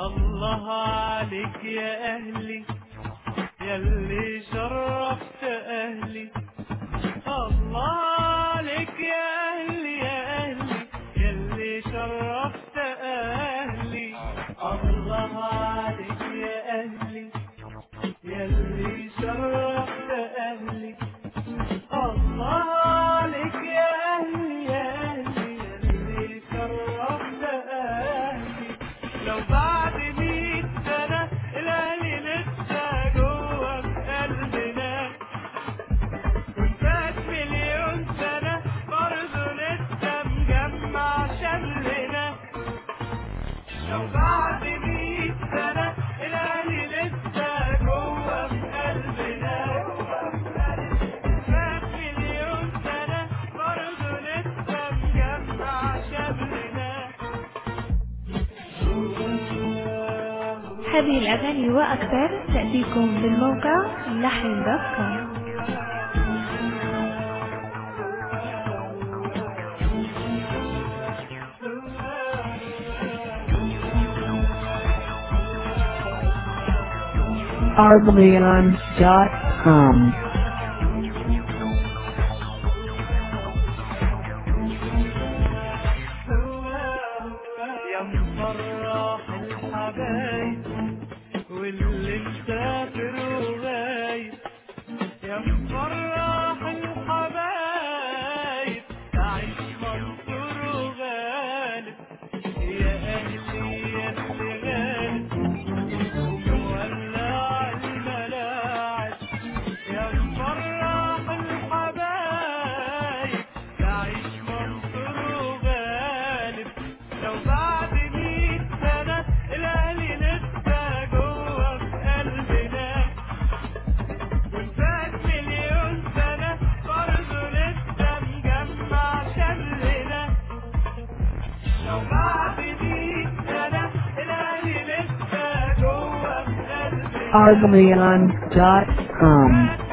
الله عليك يا أهلي يلي شرفت أهلي الله عليك يا أهلي يا أهلي يلي شرفت أهلي الله عليك يا أهلي يلي شرفت أهلي الله عليك يا أهلي يا أهلي يلي شرفت أهلي لو بعد مية سنة الأهلي لسه جوا في قلبنا وفات مليون سنة برضه لسه مجمع شملنا لو بعد مية سنة الأهلي لسه جوا في قلبنا فات مليون سنة برضه لسه مجمع شملنا هذه الأغاني وأكثر تأتيكم من موقع لحن دوت كوم Arblion.com. يا مفرح الحبايب واللي مسافر وغايب يا مفرح الحبايب تعيش منصور وغالب يا أهلي يا اللي غالب ومولع الملاعب يا مفرح الحبايب تعيش منصور وغالب لو بعد مية سنة الأهلي لسه جوا في قلبنا وفات مليون سنة برضه لسه مجمع شملنا لو بعد مية سنة الأهلي لسه جوا في قلبنا Arblion.com.